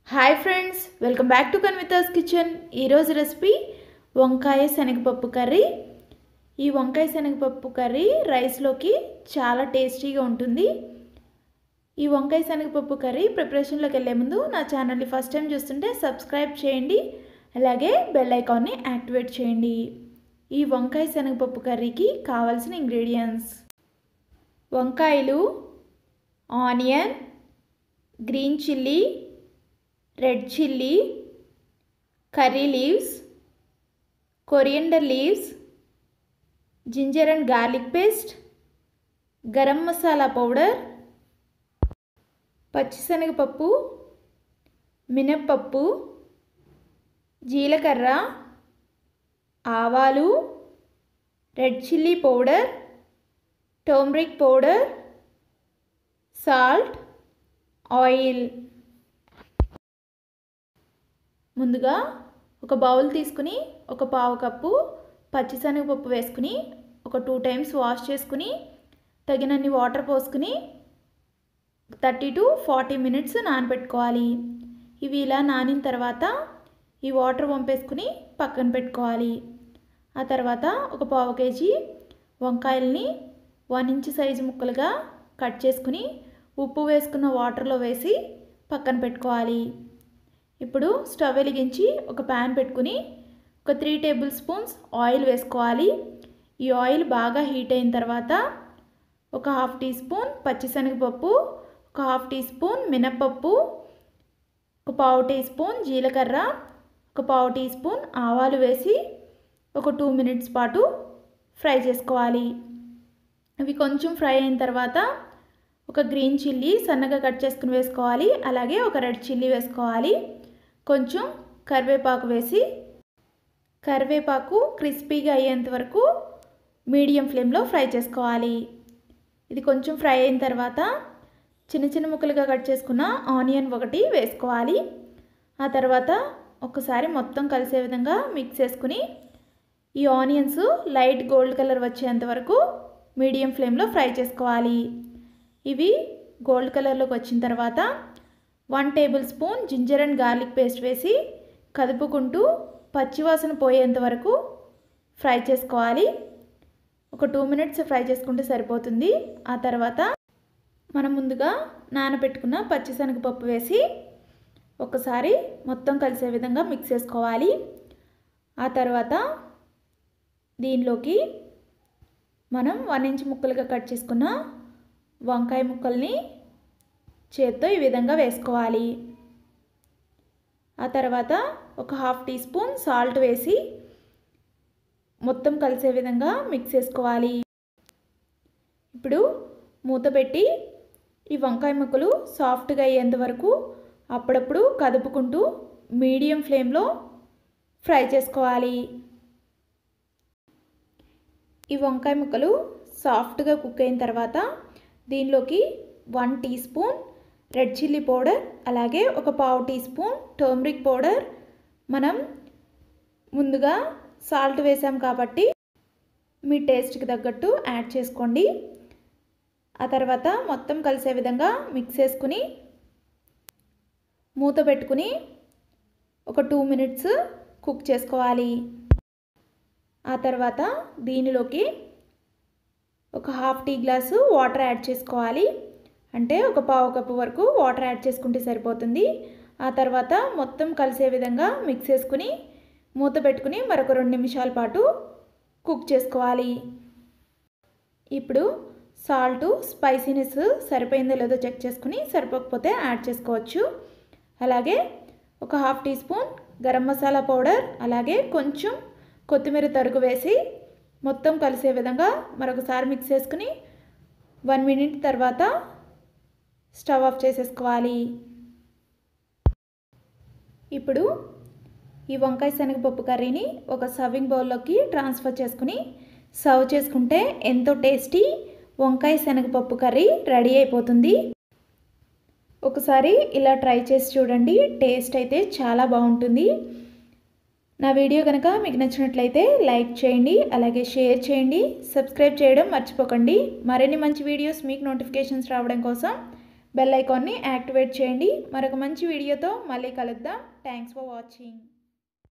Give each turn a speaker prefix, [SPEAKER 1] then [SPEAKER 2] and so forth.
[SPEAKER 1] hi friends welcome back to Kanvita's kitchen ఈరోజు recipe వంకాయ శనగపప్పు కర్రీ ఈ వంకాయ శనగపప్పు కర్రీ రైస్లోకి చాలా టేస్టీగా ఉంటుంది ఈ వంకాయ శనగపప్పు కర్రీ ప్రిపరేషన్లోకి వెళ్ళే ముందు నా ఛానల్ని ఫస్ట్ టైం చూస్తుంటే సబ్స్క్రైబ్ చేయండి అలాగే బెల్ ఐకాన్ని యాక్టివేట్ చేయండి ఈ వంకాయ శనగపప్పు కర్రీకి కావాల్సిన ఇంగ్రీడియంట్స్ వంకాయలు onion green chilli red chilli curry leaves coriander leaves ginger and garlic paste garam masala powder పచ్చిశనగపప్పు మినప్పప్పు జీలకర్ర ఆవాలు red chilli powder turmeric powder salt oil ముందుగా ఒక బౌల్ తీసుకుని ఒక పావు కప్పు పచ్చిశనగపప్పు వేసుకుని ఒక టూ టైమ్స్ వాష్ చేసుకుని తగినన్ని వాటర్ పోసుకుని థర్టీ టు ఫార్టీ మినిట్స్ నానబెట్టుకోవాలి ఇవి ఇలా నానిన తర్వాత ఈ వాటర్ పంపేసుకుని పక్కన పెట్టుకోవాలి ఆ తర్వాత ఒక పావు కేజీ వంకాయల్ని వన్ ఇంచ్ సైజు ముక్కలుగా కట్ చేసుకుని ఉప్పు వేసుకున్న వాటర్లో వేసి పక్కన పెట్టుకోవాలి ఇప్పుడు స్టవ్ వెలిగించి ఒక ప్యాన్ పెట్టుకుని ఒక త్రీ టేబుల్ స్పూన్స్ ఆయిల్ వేసుకోవాలి ఈ ఆయిల్ బాగా హీట్ అయిన తర్వాత ఒక హాఫ్ టీ స్పూన్ పచ్చిశనగపప్పు ఒక హాఫ్ టీ స్పూన్ మినప్పప్పు ఒక పావు టీ స్పూన్ జీలకర్ర ఒక పావు టీ స్పూన్ ఆవాలు వేసి ఒక టూ మినిట్స్ పాటు ఫ్రై చేసుకోవాలి అవి కొంచెం ఫ్రై అయిన తర్వాత ఒక గ్రీన్ చిల్లీ సన్నగా కట్ చేసుకుని వేసుకోవాలి అలాగే ఒక రెడ్ చిల్లీ వేసుకోవాలి కొంచెం కరివేపాకు వేసి కరివేపాకు క్రిస్పీగా అయ్యేంత వరకు మీడియం ఫ్లేమ్లో ఫ్రై చేసుకోవాలి ఇది కొంచెం ఫ్రై అయిన తర్వాత చిన్న చిన్న ముక్కలుగా కట్ చేసుకున్న ఆనియన్ ఒకటి వేసుకోవాలి ఆ తర్వాత ఒకసారి మొత్తం కలిసే విధంగా మిక్స్ చేసుకుని ఈ ఆనియన్స్ లైట్ గోల్డ్ కలర్ వచ్చేంత వరకు మీడియం ఫ్లేమ్లో ఫ్రై చేసుకోవాలి ఇవి గోల్డ్ కలర్లోకి వచ్చిన తర్వాత one tablespoon ginger and garlic paste వేసి కదుపుకుంటూ పచ్చివాసన పోయేంత వరకు ఫ్రై చేసుకోవాలి ఒక టూ మినిట్స్ ఫ్రై చేసుకుంటే సరిపోతుంది ఆ తర్వాత మనం ముందుగా నానబెట్టుకున్న పచ్చిశనగపప్పు వేసి ఒకసారి మొత్తం కలిసే విధంగా మిక్స్ చేసుకోవాలి ఆ తర్వాత దీనిలోకి మనం వన్ ఇంచ్ ముక్కలుగా కట్ చేసుకున్న వంకాయ ముక్కల్ని చేత్తో ఈ విధంగా వేసుకోవాలి ఆ తర్వాత ఒక హాఫ్ టీ స్పూన్ సాల్ట్ వేసి మొత్తం కలిసే విధంగా మిక్స్ చేసుకోవాలి ఇప్పుడు మూత పెట్టి ఈ వంకాయ ముక్కలు సాఫ్ట్గా అయ్యేంత వరకు అప్పుడప్పుడు కదుపుకుంటూ మీడియం ఫ్లేమ్లో ఫ్రై చేసుకోవాలి ఈ వంకాయ ముక్కలు సాఫ్ట్గా కుక్ అయిన తర్వాత దీనిలోకి one teaspoon red chilli powder అలాగే ఒక పావు టీ స్పూన్ టర్మరిక్ పౌడర్ మనం ముందుగా సాల్ట్ వేసాం కాబట్టి మీ టేస్ట్కి తగ్గట్టు యాడ్ చేసుకోండి ఆ తర్వాత మొత్తం కలిసే విధంగా మిక్స్ చేసుకుని మూత పెట్టుకుని ఒక టూ మినిట్స్ కుక్ చేసుకోవాలి ఆ తర్వాత దీనిలోకి ఒక half tea glass water add చేసుకోవాలి అంటే ఒక పావు కప్పు వరకు వాటర్ యాడ్ చేసుకుంటే సరిపోతుంది ఆ తర్వాత మొత్తం కలిసే విధంగా మిక్స్ చేసుకుని మూత పెట్టుకుని మరొక రెండు నిమిషాల పాటు కుక్ చేసుకోవాలి ఇప్పుడు సాల్ట్ స్పైసీనెస్ సరిపోయిందో లేదో చెక్ చేసుకుని సరిపోకపోతే యాడ్ చేసుకోవచ్చు అలాగే ఒక half teaspoon garam masala powder అలాగే కొంచెం కొత్తిమీర తరుగు వేసి మొత్తం కలిసే విధంగా మరొకసారి మిక్స్ చేసుకుని వన్ మినిట్ తర్వాత స్టవ్ ఆఫ్ చేసేసుకోవాలి ఇప్పుడు ఈ వంకాయ శనగపప్పు కర్రీని ఒక సర్వింగ్ బౌల్లోకి ట్రాన్స్ఫర్ చేసుకుని సర్వ్ చేసుకుంటే ఎంతో టేస్టీ వంకాయ శనగపప్పు కర్రీ రెడీ అయిపోతుంది ఒకసారి ఇలా ట్రై చేసి చూడండి టేస్ట్ అయితే చాలా బాగుంటుంది నా వీడియో కనుక మీకు నచ్చినట్లయితే లైక్ చేయండి అలాగే షేర్ చేయండి సబ్స్క్రైబ్ చేయడం మర్చిపోకండి మరిన్ని మంచి వీడియోస్ మీకు నోటిఫికేషన్స్ రావడం కోసం బెల్ ఐకాన్ని యాక్టివేట్ చేయండి మరొక మంచి వీడియోతో మళ్ళీ కలుద్దాం థ్యాంక్స్ ఫర్ వాచింగ్